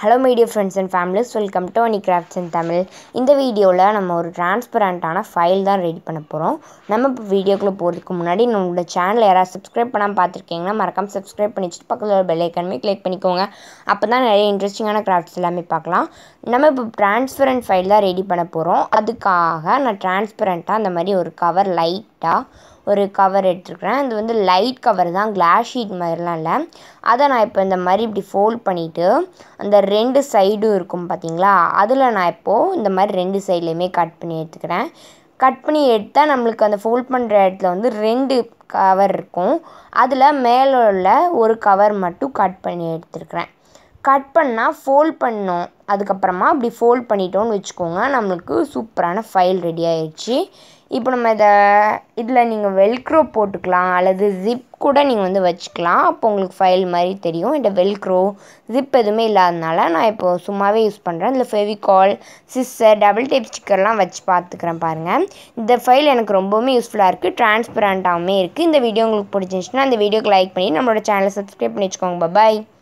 hello media friends and families welcome to Ani crafts in Tamil இந்த வீடியோவில் நம்ம ஒரு டிரான்ஸ்பரண்ட்டான ஃபைல் தான் ரெடி பண்ண போகிறோம் நம்ம இப்போ வீடியோக்குள்ளே போகிறதுக்கு முன்னாடி நம்மளோட சேனல் யாராவது சப்ஸ்கிரைப் பண்ணாமல் பார்த்துருக்கீங்கன்னா மறக்காமல் சப்ஸ்கிரைப் பண்ணி வச்சுட்டு பக்கத்தில் ஒரு பெல் ஐக்கனுமே கிளிக் பண்ணிக்கோங்க அப்போ தான் நிறைய இன்ட்ரெஸ்டிங்கான கிராஃப்ட்ஸ் எல்லாமே பார்க்கலாம் நம்ம இப்போ டிரான்ஸ்பரண்ட் ஃபைல் தான் ரெடி பண்ண போகிறோம் அதுக்காக நான் டிரான்ஸ்பரண்ட்டாக அந்த மாதிரி ஒரு கவர் லைட்டாக ஒரு கவர் எடுத்துருக்கிறேன் அது வந்து லைட் கவர் தான் கிளாஸ் ஷீட் மாதிரிலாம் இல்லை அதை நான் இப்போ இந்த மாதிரி இப்படி ஃபோல்ட் பண்ணிவிட்டு அந்த ரெண்டு சைடும் இருக்கும் பார்த்தீங்களா அதில் நான் இப்போது இந்த மாதிரி ரெண்டு சைட்லேயுமே கட் பண்ணி எடுத்துக்கிறேன் கட் பண்ணி எடுத்தால் நம்மளுக்கு அந்த ஃபோல்ட் பண்ணுற இடத்துல வந்து ரெண்டு கவர் இருக்கும் அதில் மேலே உள்ள ஒரு கவர் மட்டும் கட் பண்ணி எடுத்துருக்கிறேன் கட் பண்ணால் ஃபோல்ட் பண்ணோம் அதுக்கப்புறமா அப்படி ஃபோல்ட் பண்ணிட்டோன்னு வச்சுக்கோங்க நம்மளுக்கு சூப்பரான ஃபைல் ரெடி ஆயிடுச்சு இப்போ நம்ம இதை இதில் நீங்கள் வெல்க்ரோ போட்டுக்கலாம் அல்லது ஜிப் கூட நீங்கள் வந்து வச்சுக்கலாம் அப்போ உங்களுக்கு ஃபைல் மாதிரி தெரியும் இந்த வெல்க்ரோ ஜிப் எதுவுமே இல்லாதனால நான் இப்போது சும்மாவே யூஸ் பண்ணுறேன் இதில் ஃபெவிகால் சிஸ்ஸர் டபுள் டேப் ஸ்டிக்கர்லாம் வச்சு பார்த்துக்கிறேன் பாருங்கள் இந்த ஃபைல் எனக்கு ரொம்பவுமே யூஸ்ஃபுல்லாக இருக்குது டிரான்ஸ்பரண்ட்டாகவுமே இருக்குது இந்த வீடியோ உங்களுக்கு பிடிச்சிருந்துச்சுன்னா அந்த வீடியோக்கு லைக் பண்ணி நம்மளோட சேனலை சப்ஸ்கிரைப் பண்ணி வச்சுக்கோங்க பாய்